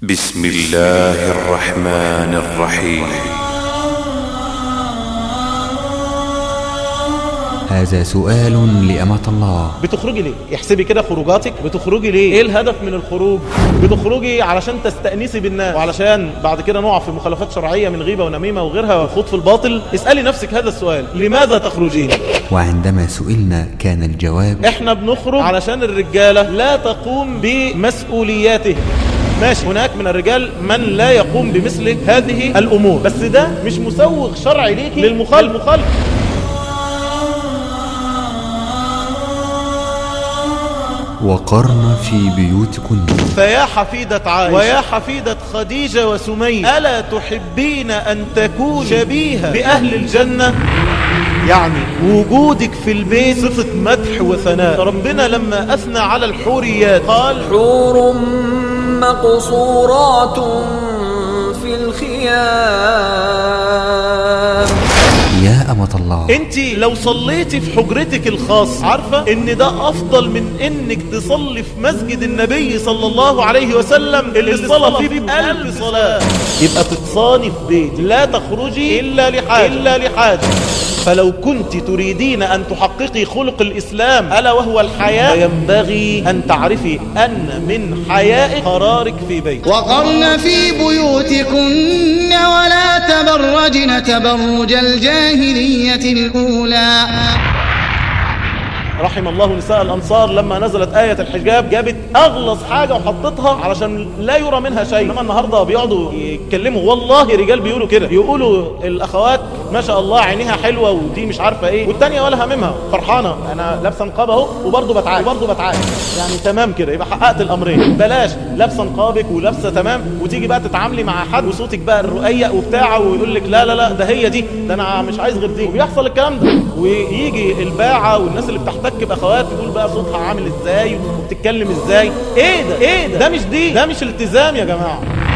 بسم الله الرحمن الرحيم هذا سؤال لأمة الله بتخرجي ليه؟ احسبي كده خروجاتك بتخرجي ليه؟ ايه الهدف من الخروج؟ بتخرجي علشان تستأنسي بالناس وعلشان بعد كده نقع في مخالفات شرعية من غيبة ونميمة وغيرها وخوض في الباطل اسألي نفسك هذا السؤال لماذا تخرجين؟ وعندما سئلنا كان الجواب احنا بنخرج علشان الرجالة لا تقوم بمسؤولياتهم ماشي هناك من الرجال من لا يقوم بمثل هذه الأمور بس ده مش مسوغ شرعي ليكي للمخالف المخالف وقرن في بيوتكن فيا حفيدة عائشة ويا حفيدة خديجة وسمية ألا تحبين أن تكون شبيهة بأهل الجنة يعني وجودك في البيت صفة مدح وثناء ربنا لما أثنى على الحوريات قال حور مقصورات في الخيام يا أمة الله انت لو صليتي في حجرتك الخاص عارفة ان ده افضل من انك تصلي في مسجد النبي صلى الله عليه وسلم اللي الصلاة فيه بألف صلاة يبقى تتصاني في بيت لا تخرجي إلا لحاجة إلا لحاجة فلو كنت تريدين أن تحققي خلق الإسلام ألا وهو الحياء فينبغي أن تعرفي أن من حيائك قرارك في بيت وقرن في بيوتكن ولا تبرجن تبرج الجاهلية الأولى رحم الله نساء الأنصار لما نزلت آية الحجاب جابت أغلظ حاجة وحطتها علشان لا يرى منها شيء إنما النهاردة بيقعدوا يتكلموا والله رجال بيقولوا كده يقولوا الأخوات ما شاء الله عينيها حلوة ودي مش عارفة إيه والتانية ولا هممها فرحانة أنا لابسة نقاب أهو وبرضه بتعايش وبرضه بتعايش يعني تمام كده يبقى حققت الأمرين بلاش لابسة نقابك ولابسة تمام وتيجي بقى تتعاملي مع حد وصوتك بقى الرقيق وبتاعه ويقول لك لا لا لا ده هي دي ده أنا مش عايز غير دي وبيحصل الكلام ده ويجي الباعة والناس اللي بتحتك باخوات تقول بقى صوتها عامل ازاي وبتتكلم ازاي ايه ده ايه ده ده مش دي ده مش التزام يا جماعه